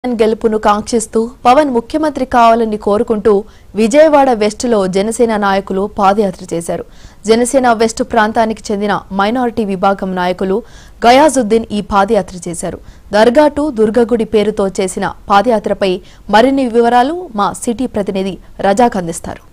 జగన్ గెలుపును కాంక్షిస్తూ పవన్ ముఖ్యమంత్రి కావాలని కోరుకుంటూ విజయవాడ వెస్టులో జనసేన నాయకులు పాదయాత్ర చేశారు జనసేన వెస్ట్ ప్రాంతానికి చెందిన మైనారిటీ విభాగం నాయకులు గయాజుద్దీన్ ఈ పాదయాత్ర చేశారు దర్గా టు దుర్గగుడి పేరుతో చేసిన పాదయాత్రపై మరిన్ని వివరాలు మా సిటీ ప్రతినిధి రజాక్ అందిస్తారు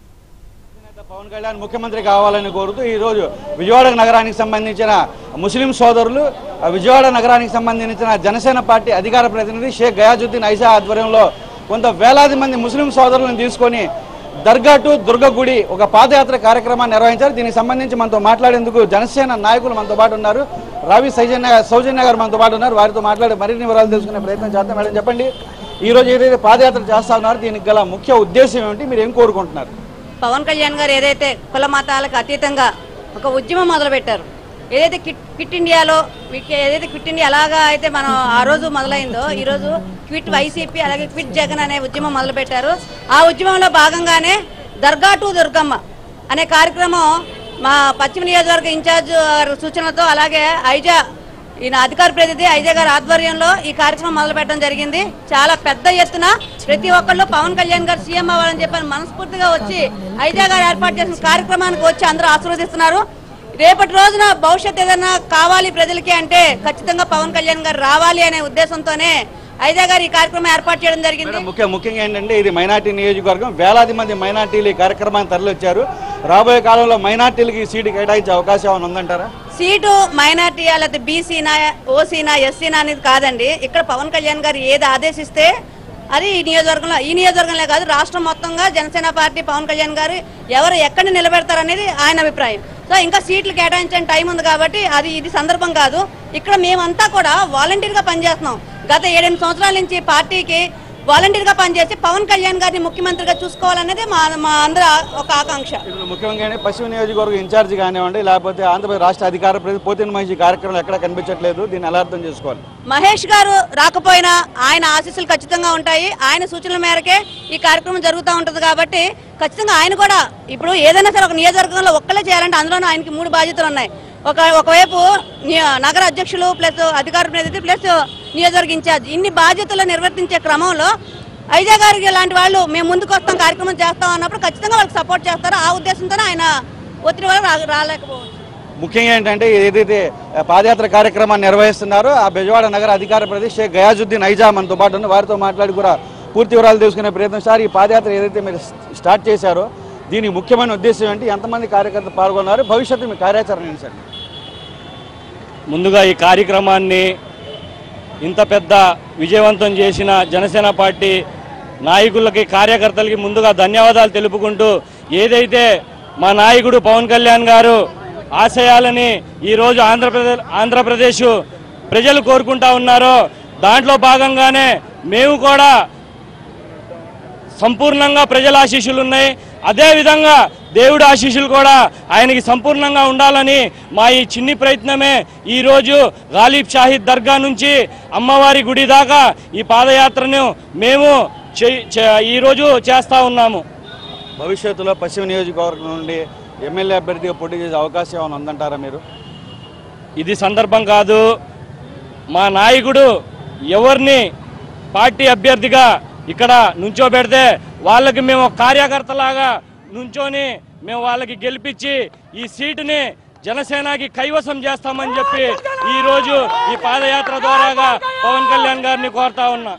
అధినేత పవన్ కళ్యాణ్ ముఖ్యమంత్రి కావాలని కోరుతూ ఈరోజు విజయవాడ నగరానికి సంబంధించిన ముస్లిం సోదరులు ఆ విజయవాడ నగరానికి సంబంధించిన జనసేన పార్టీ అధికార ప్రతినిధి షేక్ గయాజుద్దీన్ ఐజా ఆధ్వర్యంలో కొంత వేలాది మంది ముస్లిం సోదరులను తీసుకొని దర్గా టు దుర్గగుడి ఒక పాదయాత్ర కార్యక్రమాన్ని నిర్వహించారు దీనికి సంబంధించి మనతో మాట్లాడేందుకు జనసేన నాయకులు మనతో పాటు ఉన్నారు రావి సౌజన్య సౌజన్య గారు మనతో పాటు ఉన్నారు వారితో మాట్లాడి మరిన్ని వివరాలు తెలుసుకునే ప్రయత్నం చేద్దాం మేడం చెప్పండి ఈ రోజు ఏదైతే పాదయాత్ర చేస్తా ఉన్నారో దీనికి గల ముఖ్య ఉద్దేశం ఏమిటి మీరు ఏం కోరుకుంటున్నారు పవన్ కళ్యాణ్ గారు ఏదైతే కుల మతాలకు అతీతంగా ఒక ఉద్యమం మొదలుపెట్టారు ఏదైతే కిట్ క్విట్ ఇండియాలో మీకు ఏదైతే క్విట్ ఇండియా అలాగా అయితే మనం ఆ రోజు మొదలైందో ఈ రోజు క్విట్ వైసీపీ అలాగే క్విట్ జగన్ అనే ఉద్యమం మొదలుపెట్టారు ఆ ఉద్యమంలో భాగంగానే దర్గా టు దుర్గమ్మ అనే కార్యక్రమం మా పశ్చిమ నియోజకవర్గ ఇన్ఛార్జ్ గారి సూచనలతో అలాగే ఐజా ఈయన అధికార ప్రతినిధి ఐజా గారి ఆధ్వర్యంలో ఈ కార్యక్రమం మొదలు పెట్టడం జరిగింది చాలా పెద్ద ఎత్తున ప్రతి ఒక్కళ్ళు పవన్ కళ్యాణ్ గారు సీఎం అవ్వాలని చెప్పని మనస్ఫూర్తిగా వచ్చి ఐజా గారు ఏర్పాటు చేసిన కార్యక్రమానికి వచ్చి అందరూ ఆశీర్వదిస్తున్నారు రేపటి రోజున భవిష్యత్ ఏదైనా కావాలి ప్రజలకి అంటే ఖచ్చితంగా పవన్ కళ్యాణ్ గారు రావాలి అనే ఉద్దేశంతోనే ఐజా గారు ఈ కార్యక్రమం ఏర్పాటు చేయడం జరిగింది మేడం, ముఖ్య ముఖ్యంగా ఏంటంటే ఇది మైనార్టీ నియోజకవర్గం వేలాది మంది మైనార్టీలు ఈ కార్యక్రమాన్ని తరలివచ్చారు రాబోయే కాలంలో మైనార్టీలకి ఈ సీటు కేటాయించే అవకాశం ఏమైనా ఉందంటారా సీటు మైనార్టీ లేకపోతే బీసీనా ఓసీనా ఎస్సీనా అనేది కాదండి ఇక్కడ పవన్ కళ్యాణ్ గారు ఏది ఆదేశిస్తే అది ఈ నియోజకవర్గంలో ఈ నియోజకవర్గంలో కాదు రాష్ట్రం మొత్తంగా జనసేన పార్టీ పవన్ కళ్యాణ్ గారు ఎవరు ఎక్కడ నిలబెడతారనేది ఆయన అభిప్రాయం సో ఇంకా సీట్లు కేటాయించే టైం ఉంది కాబట్టి అది ఇది సందర్భం కాదు ఇక్కడ మేమంతా కూడా వాలంటీర్గా పనిచేస్తున్నాం గత ఏడెనిమిది సంవత్సరాల నుంచి పార్టీకి వాలంటీర్గా పనిచేసి పవన్ కళ్యాణ్ గారిని ముఖ్యమంత్రిగా చూసుకోవాలనేది మా మా అందరి ఆ- ఒక ఆకాంక్ష ఇందులో ముఖ్యంగా పశ్చిమ నియోజకవర్గం ఇన్ఛార్జ్ కానివ్వండి లేకపోతే ఆంధ్రప్రదేశ్ రాష్ట్ర అధికార ప్రతి పోతిన మనిషి కార్యక్రమం ఎక్కడ కనిపించట్లేదు దీన్ని ఎలా అర్థం చేసుకోవాలి మహేష్ గారు రాకపోయినా ఆయన ఆశీస్సులు ఖచ్చితంగా ఉంటాయి ఆయన సూచనల మేరకే ఈ కార్యక్రమం జరుగుతూ ఉంటుంది కాబట్టి ఖచ్చితంగా ఆయన కూడా ఇప్పుడు ఏదైనా సరే ఒక నియోజకవర్గంలో ఒక్కలే చేయాలంటే అందులోనూ ఆయనకి మూడు బాధ్యతలు ఉన్నాయి ఒక ఒకవైపు ని- నగర అధ్యక్షులు ప్లస్ అధికార ప్రతినిధి ప్లస్ నియోజకవర్గ ఇన్ఛార్జ్ ఇన్ని బాధ్యతలు నిర్వర్తించే క్రమంలో ఐజా గారికి లాంటి వాళ్ళు మేము ముందుకు వస్తాం కార్యక్రమం చేస్తాం అన్నప్పుడు ఖచ్చితంగా వాళ్ళకి సపోర్ట్ చేస్తారు ఆ ఉద్దేశంతోనే ఆయన ఒత్తిడి వల్ల రా- రాలేకపోవచ్చు ముఖ్యంగా ఏంటంటే ఏదైతే పాదయాత్ర కార్యక్రమాన్ని నిర్వహిస్తున్నారో ఆ బెజవాడ నగర అధికార ప్రదేశ్ షేక్ గయాజుద్దీన్ ఐజా మనతో పాటు ఉన్న వారితో మాట్లాడి కూడా పూర్తి వివరాలు తెలుసుకునే ప్రయత్నం సార్ ఈ పాదయాత్ర ఏదైతే మీరు స్టార్ట్ చేశారో దీనికి ముఖ్యమైన ఉద్దేశం ఏంటి ఎంతమంది కార్యకర్తలు పాల్గొన్నారు భవిష్యత్తు మీ కార్యాచరణ ఏంటి సార్ ముందుగా ఈ కార్యక్రమాన్ని ఇంత పెద్ద విజయవంతం చేసిన జనసేన పార్టీ నాయకులకి కార్యకర్తలకి ముందుగా ధన్యవాదాలు తెలుపుకుంటూ ఏదైతే మా నాయకుడు పవన్ కళ్యాణ్ గారు ఆశయాలని ఈరోజు ఆంధ్రప్రదేశ్ ఆంధ్రప్రదేశ్ ప్రజలు కోరుకుంటా ఉన్నారో దాంట్లో భాగంగానే మేము కూడా సంపూర్ణంగా ప్రజల ఆశీస్సులు ఉన్నాయి అదేవిధంగా దేవుడి ఆశీస్సులు కూడా ఆయనకి సంపూర్ణంగా ఉండాలని మా ఈ చిన్ని ప్రయత్నమే ఈరోజు గాలిబ్ షాహిద్ దర్గా నుంచి అమ్మవారి గుడి దాకా ఈ పాదయాత్రను మేము చే- చే- ఈరోజు చేస్తా ఉన్నాము భవిష్యత్తులో పశ్చిమ నియోజకవర్గం నుండి ఎమ్మెల్యే అభ్యర్థిగా పోటీ చేసే అవకాశం ఏమైనా ఉందంటారా మీరు ఇది సందర్భం కాదు మా నాయకుడు ఎవరిని పార్టీ అభ్యర్థిగా ఇక్కడ నుంచోబెడితే వాళ్ళకి మేము ఒక కార్యకర్తలాగా నుంచొని మేము వాళ్ళకి గెలిపించి ఈ సీటుని జనసేనకి కైవసం చేస్తామని చెప్పి ఈ రోజు ఈ పాదయాత్ర ద్వారాగా పవన్ కళ్యాణ్ గారిని కోరుతా ఉన్నా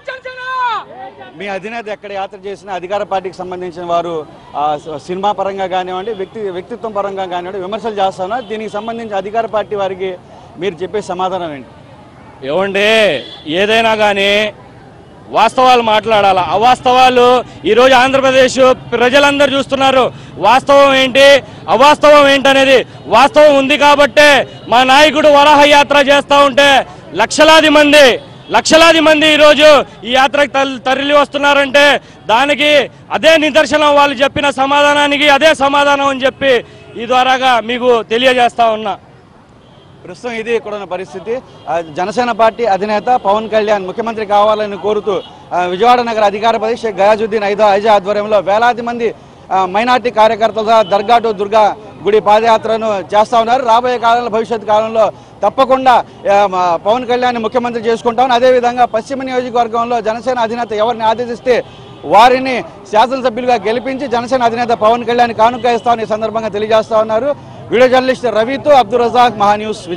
మీ అధినేత ఎక్కడ యాత్ర చేసినా అధికార పార్టీకి సంబంధించిన వారు ఆ, స- సినిమా పరంగా కానివ్వండి వ్యక్తి వ్యక్తిత్వం పరంగా కానివ్వండి విమర్శలు చేస్తున్నారు దీనికి సంబంధించి అధికార పార్టీ వారికి మీరు చెప్పే సమాధానం ఏంటి ఏమండి ఏదైనా కానీ వాస్తవాలు మాట్లాడాలి అవాస్తవాలు ఈరోజు ఆంధ్రప్రదేశ్ ప్రజలందరూ చూస్తున్నారు వాస్తవం ఏంటి అవాస్తవం ఏంటనేది వాస్తవం ఉంది కాబట్టే మా నాయకుడు వరాహ యాత్ర చేస్తూ ఉంటే లక్షలాది మంది లక్షలాది మంది ఈరోజు ఈ యాత్రకు తల్- తరలి వస్తున్నారంటే దానికి అదే నిదర్శనం వాళ్ళు చెప్పిన సమాధానానికి అదే సమాధానం అని చెప్పి ఈ ద్వారాగా మీకు తెలియజేస్తా ఉన్నా ప్రస్తుతం ఇది ఇక్కడ ఉన్న పరిస్థితి ఆ, జనసేన పార్టీ అధినేత పవన్ కళ్యాణ్ ముఖ్యమంత్రి కావాలని కోరుతూ ఆ, విజయవాడ నగర అధికార ప్రదేశ్ షేక్ గయాజుద్దీన్ ఐదో ఐజా ఆధ్వర్యంలో వేలాది మంది ఆ, మైనార్టీ కార్యకర్తల దర్గా టు దుర్గా గుడి పాదయాత్రను చేస్తా ఉన్నారు రాబోయే కాలంలో భవిష్యత్ కాలంలో తప్పకుండా ఆ, మా పవన్ కళ్యాణ్ ముఖ్యమంత్రి చేసుకుంటామని అదేవిధంగా పశ్చిమ నియోజకవర్గంలో జనసేన అధినేత ఎవరిని ఆదేశిస్తే వారిని శాసనసభ్యులుగా గెలిపించి జనసేన అధినేత పవన్ కళ్యాణ్ కానుక ఇస్తామని ఈ సందర్భంగా తెలియజేస్తా ఉన్నారు వీడియో జర్నలిస్ట్ రవితో అబ్దుల్ రజాక్ మహా న్యూస్